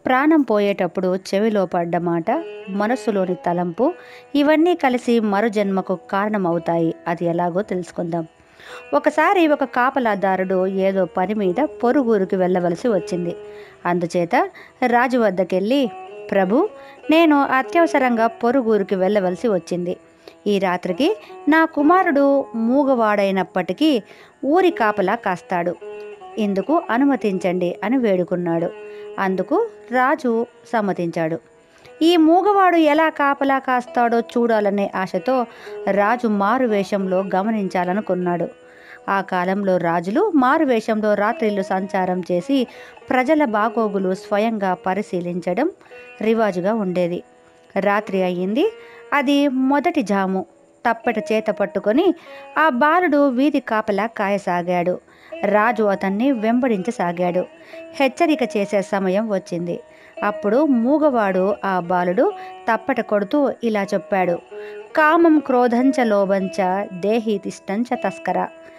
ప్రాణం పోయేటప్పుడు చెవిలో పడ్డ మాట మనస్సులోని తలంపు ఇవన్నీ కలిసి మరు జన్మకు కారణమవుతాయి అది ఎలాగో తెలుసుకుందాం ఒకసారి ఒక కాపలాదారుడు ఏదో పని మీద పొరుగురికి వెళ్ళవలసి వచ్చింది అందుచేత రాజు వద్దకెళ్ళి ప్రభు నేను అత్యవసరంగా పొరుగురికి వెళ్ళవలసి వచ్చింది ఈ రాత్రికి నా కుమారుడు మూగవాడైనప్పటికీ ఊరి కాపలా కాస్తాడు ఇందుకు అనుమతించండి అని వేడుకున్నాడు అందుకు రాజు సమ్మతించాడు ఈ మూగవాడు ఎలా కాపలా కాస్తాడో చూడాలనే ఆశతో రాజు మారు వేషంలో గమనించాలనుకున్నాడు ఆ కాలంలో రాజులు మారు వేషంలో రాత్రిళ్ళు సంచారం చేసి ప్రజల బాగోగులు స్వయంగా పరిశీలించడం రివాజుగా ఉండేది రాత్రి అయ్యింది అది మొదటి జాము తప్పెట చేత పట్టుకొని ఆ బాలుడు వీధి కాపలా కాయసాగాడు రాజు అతన్ని వెంబడించసాగాడు హెచ్చరిక చేసే సమయం వచ్చింది అప్పుడు మూగవాడు ఆ బాలుడు తప్పట కొడుతూ ఇలా చెప్పాడు కామం క్రోధంచ లోభంచ దేహి తిష్టంచ తస్కర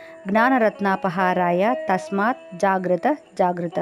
జ్ఞానరత్నాపహారాయ తస్మాత్ జాగ్రత్త జాగ్రత్త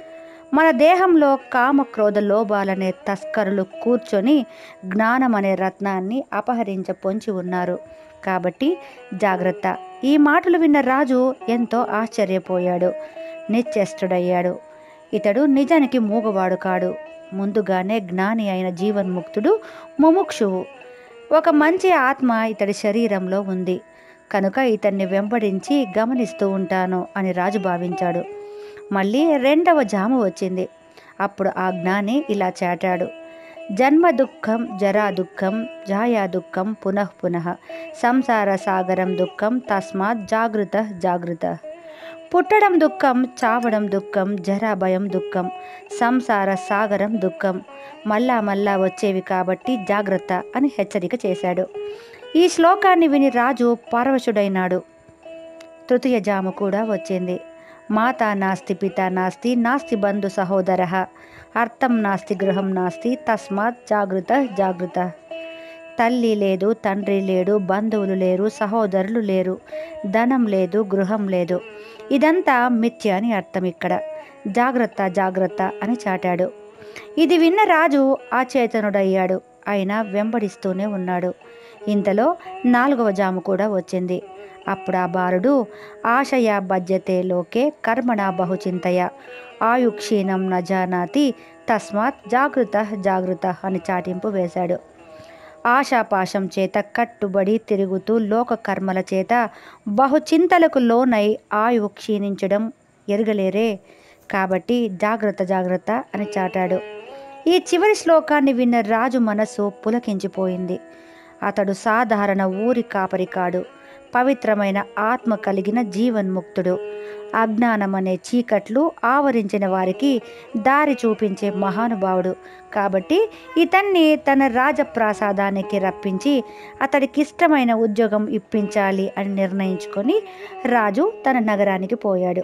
మన దేహంలో కామ క్రోధ లోభాలనే తస్కరులు కూర్చొని జ్ఞానం అనే రత్నాన్ని అపహరించ పొంచి ఉన్నారు కాబట్టి జాగ్రత్త ఈ మాటలు విన్న రాజు ఎంతో ఆశ్చర్యపోయాడు నిశ్చేష్టుడయ్యాడు ఇతడు నిజానికి మూగవాడు కాడు ముందుగానే జ్ఞాని అయిన జీవన్ముక్తుడు ముముక్షువు ఒక మంచి ఆత్మ ఇతడి శరీరంలో ఉంది కనుక ఇతన్ని వెంబడించి గమనిస్తూ ఉంటాను అని రాజు భావించాడు మళ్ళీ రెండవ జాము వచ్చింది అప్పుడు ఆ జ్ఞాని ఇలా చాటాడు జన్మ దుఃఖం జరా దుఃఖం జాయా దుఃఖం పునః పునః సంసార సాగరం దుఃఖం తస్మాత్ జాగృత జాగృత పుట్టడం దుఃఖం చావడం దుఃఖం జరా భయం దుఃఖం సంసార సాగరం దుఃఖం మళ్ళా మళ్ళా వచ్చేవి కాబట్టి జాగ్రత్త అని హెచ్చరిక చేశాడు ఈ శ్లోకాన్ని విని రాజు పరవశుడైనాడు తృతీయ జాము కూడా వచ్చింది మాతా నాస్తి పిత నాస్తి నాస్తి బంధు సహోదర అర్థం నాస్తి గృహం నాస్తి తస్మాత్ జాగృత జాగృత తల్లి లేదు తండ్రి లేడు బంధువులు లేరు సహోదరులు లేరు ధనం లేదు గృహం లేదు ఇదంతా మిథ్య అని అర్థం ఇక్కడ జాగ్రత్త జాగ్రత్త అని చాటాడు ఇది విన్న రాజు అచేతనుడయ్యాడు అయినా వెంబడిస్తూనే ఉన్నాడు ఇంతలో నాలుగవ జాము కూడా వచ్చింది అప్పుడు ఆ బాలుడు ఆశయ బజ్యతే లోకే కర్మణ బహుచింతయ ఆయు క్షీణం న జానాతి తస్మాత్ జాగృత జాగృత అని చాటింపు వేశాడు ఆశాపాశం చేత కట్టుబడి తిరుగుతూ లోక కర్మల చేత బహుచింతలకు లోనై ఆయువు క్షీణించడం ఎరగలేరే కాబట్టి జాగ్రత్త జాగ్రత్త అని చాటాడు ఈ చివరి శ్లోకాన్ని విన్న రాజు మనస్సు పులకించిపోయింది అతడు సాధారణ ఊరి కాపరి కాడు పవిత్రమైన ఆత్మ కలిగిన జీవన్ముక్తుడు అజ్ఞానమనే చీకట్లు ఆవరించిన వారికి దారి చూపించే మహానుభావుడు కాబట్టి ఇతన్ని తన రాజప్రాసాదానికి రప్పించి అతడికి ఇష్టమైన ఉద్యోగం ఇప్పించాలి అని నిర్ణయించుకొని రాజు తన నగరానికి పోయాడు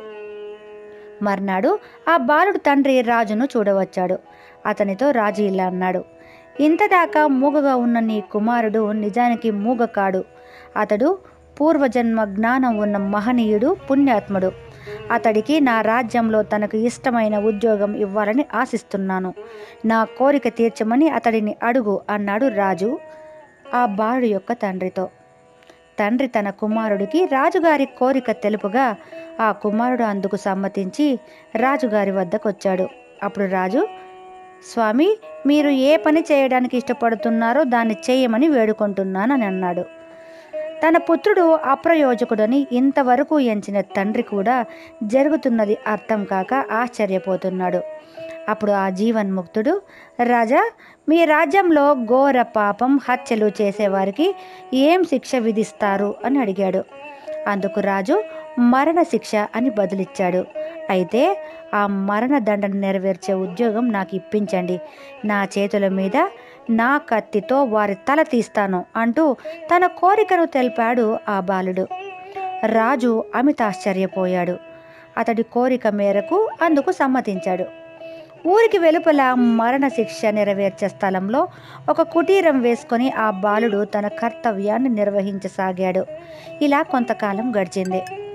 మర్నాడు ఆ బాలుడు తండ్రి రాజును చూడవచ్చాడు అతనితో రాజు ఇలా అన్నాడు ఇంతదాకా మూగగా ఉన్న నీ కుమారుడు నిజానికి మూగ కాడు అతడు పూర్వజన్మ జ్ఞానం ఉన్న మహనీయుడు పుణ్యాత్ముడు అతడికి నా రాజ్యంలో తనకు ఇష్టమైన ఉద్యోగం ఇవ్వాలని ఆశిస్తున్నాను నా కోరిక తీర్చమని అతడిని అడుగు అన్నాడు రాజు ఆ బాలుడు యొక్క తండ్రితో తండ్రి తన కుమారుడికి రాజుగారి కోరిక తెలుపుగా ఆ కుమారుడు అందుకు సమ్మతించి రాజుగారి వద్దకు వచ్చాడు అప్పుడు రాజు స్వామి మీరు ఏ పని చేయడానికి ఇష్టపడుతున్నారో దాన్ని చేయమని వేడుకుంటున్నానని అన్నాడు తన పుత్రుడు అప్రయోజకుడని ఇంతవరకు ఎంచిన తండ్రి కూడా జరుగుతున్నది అర్థం కాక ఆశ్చర్యపోతున్నాడు అప్పుడు ఆ జీవన్ముక్తుడు రాజా మీ రాజ్యంలో ఘోర పాపం హత్యలు చేసేవారికి ఏం శిక్ష విధిస్తారు అని అడిగాడు అందుకు రాజు మరణ శిక్ష అని బదులిచ్చాడు అయితే ఆ మరణ దండన నెరవేర్చే ఉద్యోగం నాకు ఇప్పించండి నా చేతుల మీద నా కత్తితో వారి తల తీస్తాను అంటూ తన కోరికను తెలిపాడు ఆ బాలుడు రాజు అమితాశ్చర్యపోయాడు అతడి కోరిక మేరకు అందుకు సమ్మతించాడు ఊరికి వెలుపల మరణ శిక్ష నెరవేర్చే స్థలంలో ఒక కుటీరం వేసుకొని ఆ బాలుడు తన కర్తవ్యాన్ని నిర్వహించసాగాడు ఇలా కొంతకాలం గడిచింది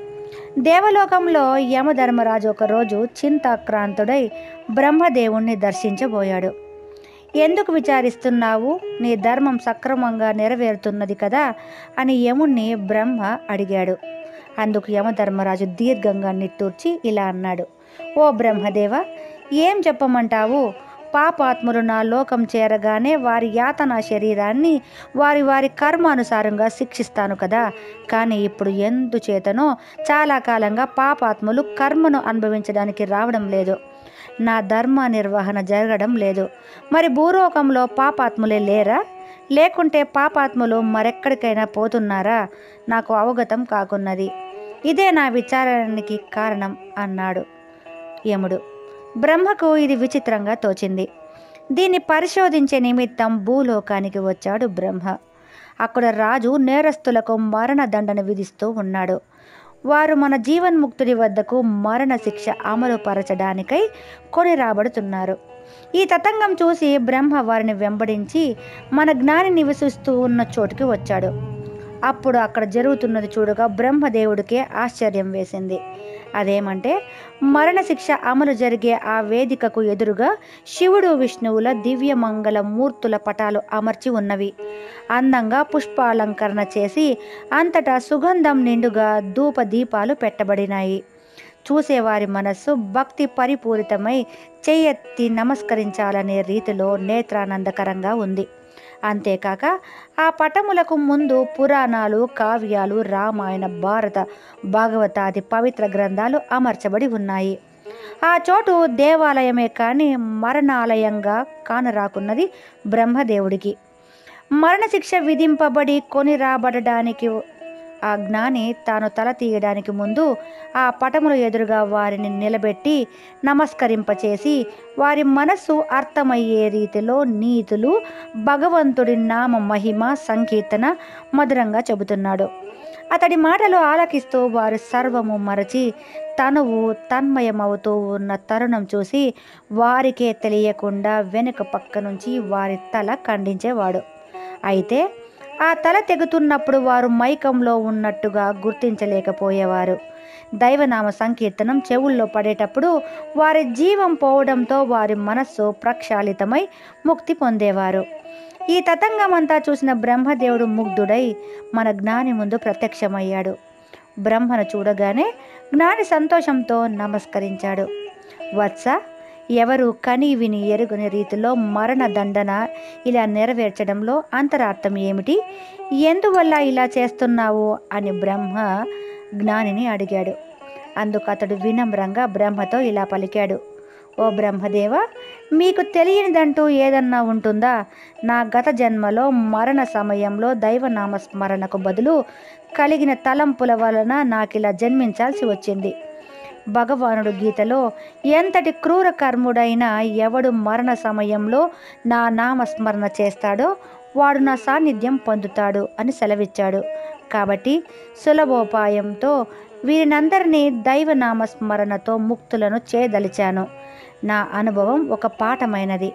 దేవలోకంలో యమధర్మరాజు ఒకరోజు చింతాక్రాంతుడై బ్రహ్మదేవుణ్ణి దర్శించబోయాడు ఎందుకు విచారిస్తున్నావు నీ ధర్మం సక్రమంగా నెరవేరుతున్నది కదా అని యముణ్ణి బ్రహ్మ అడిగాడు అందుకు యమధర్మరాజు దీర్ఘంగా నిట్టూర్చి ఇలా అన్నాడు ఓ బ్రహ్మదేవ ఏం చెప్పమంటావు పాపాత్ములు నా లోకం చేరగానే వారి యాతన శరీరాన్ని వారి వారి కర్మానుసారంగా శిక్షిస్తాను కదా కానీ ఇప్పుడు ఎందుచేతనో చాలా కాలంగా పాపాత్ములు కర్మను అనుభవించడానికి రావడం లేదు నా ధర్మ నిర్వహణ జరగడం లేదు మరి భూలోకంలో పాపాత్ములే లేరా లేకుంటే పాపాత్ములు మరెక్కడికైనా పోతున్నారా నాకు అవగతం కాకున్నది ఇదే నా విచారానికి కారణం అన్నాడు యముడు బ్రహ్మకు ఇది విచిత్రంగా తోచింది దీన్ని పరిశోధించే నిమిత్తం భూలోకానికి వచ్చాడు బ్రహ్మ అక్కడ రాజు నేరస్తులకు మరణదండన విధిస్తూ ఉన్నాడు వారు మన జీవన్ముక్తుడి వద్దకు మరణ శిక్ష అమలు పరచడానికై కొని రాబడుతున్నారు ఈ తతంగం చూసి బ్రహ్మ వారిని వెంబడించి మన జ్ఞాని నివసిస్తూ ఉన్న చోటుకి వచ్చాడు అప్పుడు అక్కడ జరుగుతున్నది చూడగా బ్రహ్మదేవుడికే ఆశ్చర్యం వేసింది అదేమంటే మరణశిక్ష అమలు జరిగే ఆ వేదికకు ఎదురుగా శివుడు విష్ణువుల దివ్యమంగళ మూర్తుల పటాలు అమర్చి ఉన్నవి అందంగా పుష్పాలంకరణ చేసి అంతటా సుగంధం నిండుగా ధూప దీపాలు పెట్టబడినాయి చూసేవారి మనస్సు భక్తి పరిపూరితమై చెయ్యెత్తి నమస్కరించాలనే రీతిలో నేత్రానందకరంగా ఉంది అంతేకాక ఆ పటములకు ముందు పురాణాలు కావ్యాలు రామాయణ భారత భాగవతాది పవిత్ర గ్రంథాలు అమర్చబడి ఉన్నాయి ఆ చోటు దేవాలయమే కానీ మరణాలయంగా కానరాకున్నది బ్రహ్మదేవుడికి మరణశిక్ష విధింపబడి కొని రాబడడానికి ఆ జ్ఞాని తాను తల తీయడానికి ముందు ఆ పటముల ఎదురుగా వారిని నిలబెట్టి నమస్కరింపచేసి వారి మనస్సు అర్థమయ్యే రీతిలో నీతులు భగవంతుడి నామ మహిమ సంకీర్తన మధురంగా చెబుతున్నాడు అతడి మాటలు ఆలకిస్తూ వారు సర్వము మరచి తనువు తన్మయమవుతూ ఉన్న తరుణం చూసి వారికే తెలియకుండా వెనుక పక్క నుంచి వారి తల ఖండించేవాడు అయితే ఆ తల తెగుతున్నప్పుడు వారు మైకంలో ఉన్నట్టుగా గుర్తించలేకపోయేవారు దైవనామ సంకీర్తనం చెవుల్లో పడేటప్పుడు వారి జీవం పోవడంతో వారి మనస్సు ప్రక్షాళితమై ముక్తి పొందేవారు ఈ తతంగమంతా చూసిన బ్రహ్మదేవుడు ముగ్ధుడై మన జ్ఞాని ముందు ప్రత్యక్షమయ్యాడు బ్రహ్మను చూడగానే జ్ఞాని సంతోషంతో నమస్కరించాడు వత్స ఎవరు కని విని ఎరుగుని రీతిలో మరణ దండన ఇలా నెరవేర్చడంలో అంతరార్థం ఏమిటి ఎందువల్ల ఇలా చేస్తున్నావు అని బ్రహ్మ జ్ఞానిని అడిగాడు అందుకు అతడు వినమ్రంగా బ్రహ్మతో ఇలా పలికాడు ఓ బ్రహ్మదేవ మీకు తెలియనిదంటూ ఏదన్నా ఉంటుందా నా గత జన్మలో మరణ సమయంలో దైవనామ స్మరణకు బదులు కలిగిన తలంపుల వలన నాకిలా జన్మించాల్సి వచ్చింది భగవానుడు గీతలో ఎంతటి క్రూర కర్ముడైనా ఎవడు మరణ సమయంలో నా నామస్మరణ చేస్తాడో వాడు నా సాన్నిధ్యం పొందుతాడు అని సెలవిచ్చాడు కాబట్టి సులభోపాయంతో వీరినందరినీ దైవనామ స్మరణతో ముక్తులను చేయదలిచాను నా అనుభవం ఒక పాఠమైనది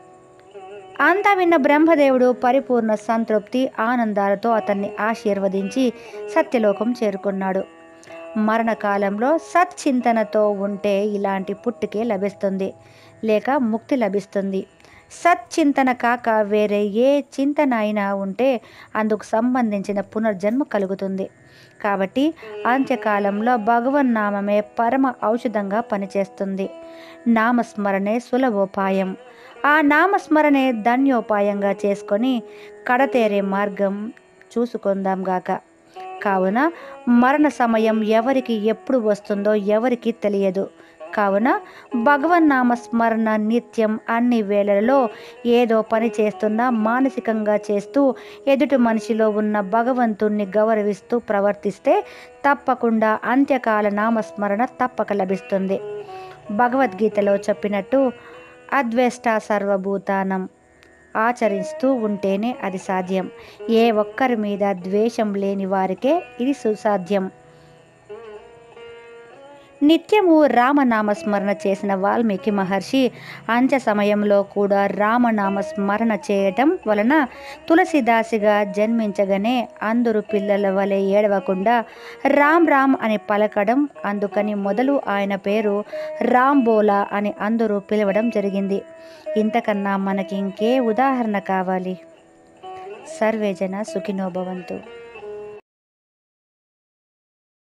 అంతా విన్న బ్రహ్మదేవుడు పరిపూర్ణ సంతృప్తి ఆనందాలతో అతన్ని ఆశీర్వదించి సత్యలోకం చేరుకున్నాడు మరణకాలంలో సచ్చింతనతో ఉంటే ఇలాంటి పుట్టుకే లభిస్తుంది లేక ముక్తి లభిస్తుంది సచ్చింతన కాక వేరే ఏ చింతన అయినా ఉంటే అందుకు సంబంధించిన పునర్జన్మ కలుగుతుంది కాబట్టి అంత్యకాలంలో భగవన్నామమే పరమ ఔషధంగా పనిచేస్తుంది నామస్మరణే సులభోపాయం ఆ నామస్మరణే ధన్యోపాయంగా చేసుకొని కడతేరే మార్గం చూసుకుందాం గాక కావున మరణ సమయం ఎవరికి ఎప్పుడు వస్తుందో ఎవరికి తెలియదు కావున భగవన్నామ స్మరణ నిత్యం అన్ని వేళలలో ఏదో పని చేస్తున్నా మానసికంగా చేస్తూ ఎదుటి మనిషిలో ఉన్న భగవంతుణ్ణి గౌరవిస్తూ ప్రవర్తిస్తే తప్పకుండా అంత్యకాల నామస్మరణ తప్పక లభిస్తుంది భగవద్గీతలో చెప్పినట్టు అద్వేష్ట సర్వభూతానం ఆచరిస్తూ ఉంటేనే అది సాధ్యం ఏ ఒక్కరి మీద ద్వేషం లేని వారికే ఇది సుసాధ్యం నిత్యము రామనామ స్మరణ చేసిన వాల్మీకి మహర్షి అంత్య సమయంలో కూడా రామనామ స్మరణ చేయటం వలన తులసిదాసిగా జన్మించగానే అందరు పిల్లల వలె ఏడవకుండా రామ్ రామ్ అని పలకడం అందుకని మొదలు ఆయన పేరు రామ్ బోలా అని అందరూ పిలవడం జరిగింది ఇంతకన్నా మనకి ఇంకే ఉదాహరణ కావాలి సర్వేజన సుఖినో భవంతు